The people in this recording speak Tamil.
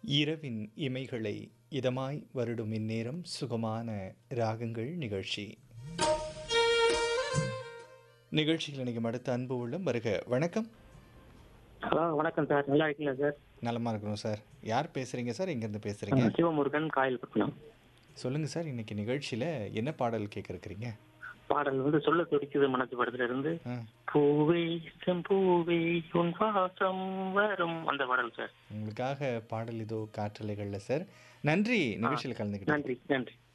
இரவின் இமைகளை இதமாய் வருடும் இந்நேரம் சுகமான ராகங்கள் நிகழ்ச்சி நிகழ்ச்சியில் இணைக்கும் அடுத்த அன்பு உள்ளம் வருக வணக்கம் ஹலோ வணக்கம் சார் நல்லா இருக்கீங்களா சார் நலமா இருக்கிறோம் சார் யார் பேசுறீங்க சார் எங்கேருந்து பேசுறீங்க சிவமுருகன் காயல்பட்டினம் சொல்லுங்க சார் இன்னைக்கு நிகழ்ச்சியில என்ன பாடல் கேட்க இருக்கிறீங்க பாடல் வந்து சொல்ல துடிக்குது மனசு படத்துல இருந்து ஆ, பூவே செம்பூவே உன் வாசம் வரும் அந்த பாடல் சார் உங்களுக்காக பாடல் இதோ காற்றலைகள்ல சார் நன்றி நிகழ்ச்சியில் கலந்துக்கிட்டேன் நன்றி நன்றி